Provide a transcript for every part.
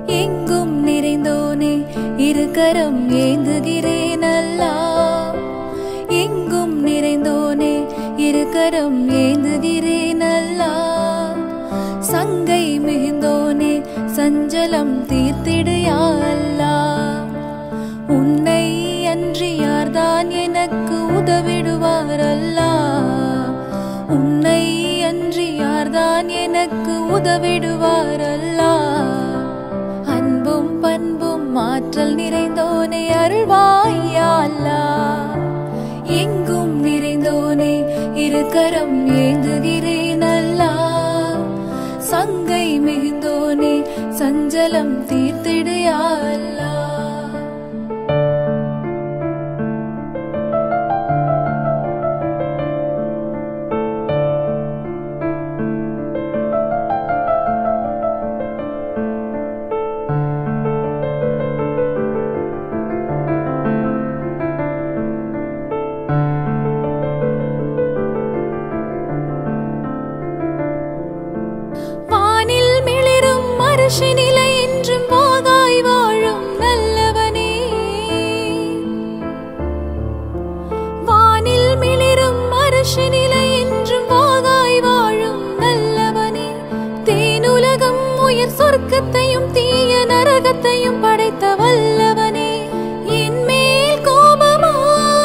எங்கும் நிறைந்தோனே இருக்கரம் ஏந்துகிறேன் அல்லா எங்கும் நிறைந்தோனே இருக்கரம் ஏந்துகிறேன் அல்லா சங்கை மிகுந்தோனே சஞ்சலம் தீர்த்திடு யா அல்லா உன்னை அன்றி யார்தான் எனக்கு உதவிடுவார் அல்லா உன்னை அன்றி யார்தான் எனக்கு உதவிடுவார் அல்லா அன்பும் பண்பும் மாற்றல் நிறைந்தோனே அருள்வாயா அல்லா எங்கும் நிறைந்தோனே இருக்கரம் ஏந்துகிறேன் அல்லா சங்கை மிகுந்தோனே சஞ்சலம் தீர்த்திடு யா அல்லா வானில் மிளிரும் மருஷி நிலை என்றும் வாகாய் வாழும் நல்லவனே வானில் மிளிரும் மருஷி நிலை என்றும் வாகாய் வாழும் நல்லவனே தேனுலகம் உயர் சொர்க்கத்தையும் தீய நரகத்தையும் படைத்த வல்லவனே என் மேல் கோபமா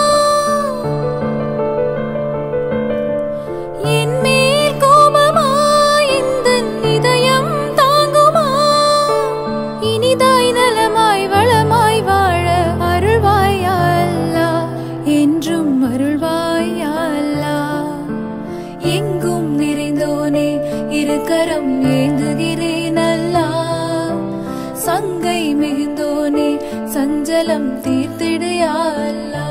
என் மேல் கோபமா இந்த இதயம் தாங்குமா இனிதாய் நலமாய் வளமாய் வாழ அருள்வாயா அல்லா என்றும் அருள்வாயா அல்லா எங்கும் நிறைந்தோனே இருக்கரம் ஏந்துகிறேன் அல்லா சங்கை மிகுந்தோனே சஞ்சலம் தீர்த்திடு யா அல்லா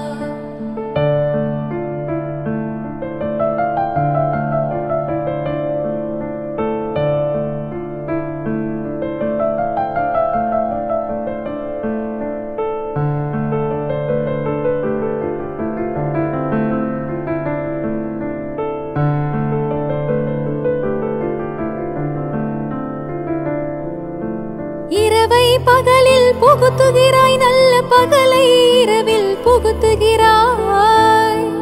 இரவை பகலில் புகுத்துகிறாய் நல்ல பகலை இரவில் புகுத்துகிறாய்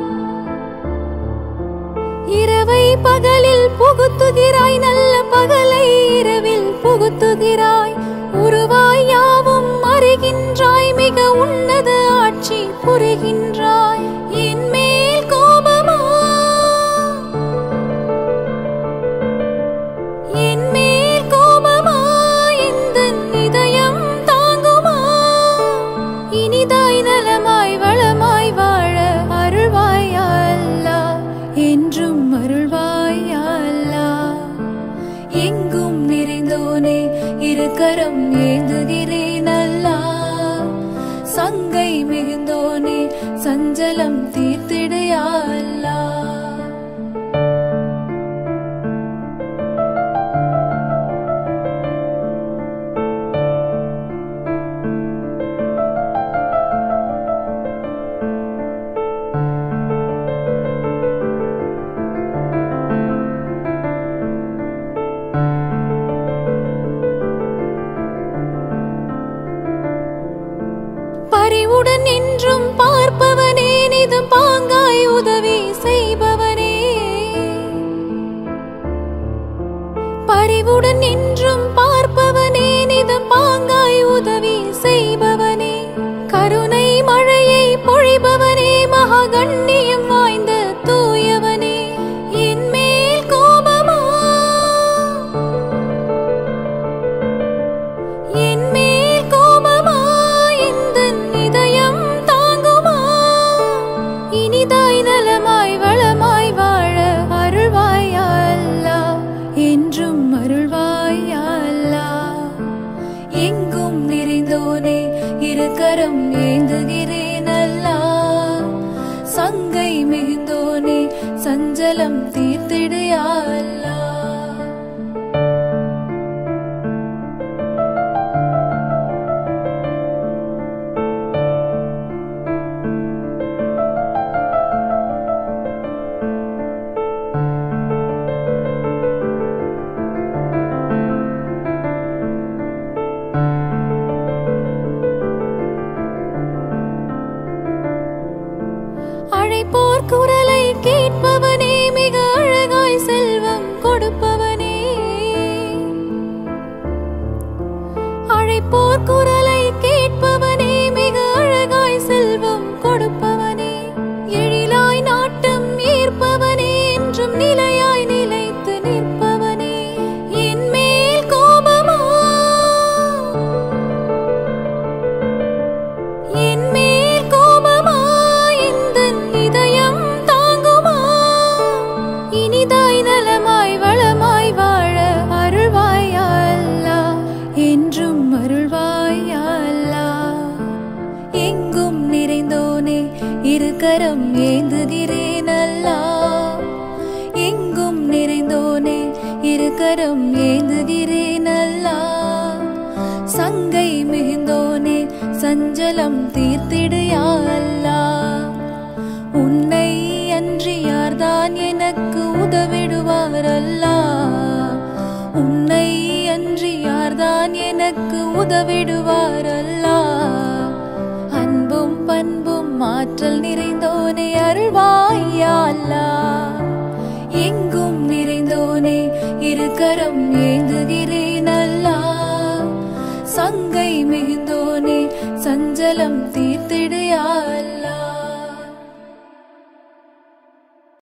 இரவை பகலில் புகுத்துகிறாய் நல்ல பகலை இரவில் புகுத்துகிறாய் உருவாய் யாவும் அறிகின்றாய் மிக உன்னத ஆட்சி புரிகின்றாய் என் மேல் கோபமா என் மேல் கோபமா இந்த இதயம் தாங்குமா இனிதாய் நலமாய் வளமாய் வாழ அருள்வாயா அல்லா என்றும் அருள்வாயா அல்லா எங்கும் நிறைந்தோனே இருக்கரம் ஏந்துகிறேன் அல்லா சங்கை மிகுந்தோனே சஞ்சலம் தீர்த்திடு யா அல்லா பரிவுடன் என்றும் பார்ப்பவனே நிதம் பாங்காய் உதவி செய்பவனே பரிவுடன் என்றும் பார்ப்பவனே நிதம் பாங்காய் உதவி செய்பவனே கருணை மழையை பொழிபவனே மகா கண்ணியம் வாய்ந்த தூயவனே என் மேல் கோபமா என் மேல் கோபமா இந்த இதயம் தாங்குமா இனிதாய் நலமாய் வளமாய் வாழ அருள்வாயா அல்லா என்றும் அருள்வாயா அல்லா எங்கும் நிறைந்தோனே இருக்கரம் ஏந்துகிறேன் அல்லா சங்கை மிகுந்தோனே சஞ்சலம் தீர்த்திடு யா அல்லா கரம் ஏந்துகிறேன் அல்லா சங்கை மிகுந்தோனே சஞ்சலம் தீர்த்திடு யா அல்லா உன்னை அன்றி யார்தான் எனக்கு உதவிடுவார் அல்லா உன்னை அன்றி யார்தான் எனக்கு உதவிடுவார் அல்லா அன்பும் பண்பும் மாற்றல் நிறைந்தோனே அருள்வாய் யா அல்லாஹ்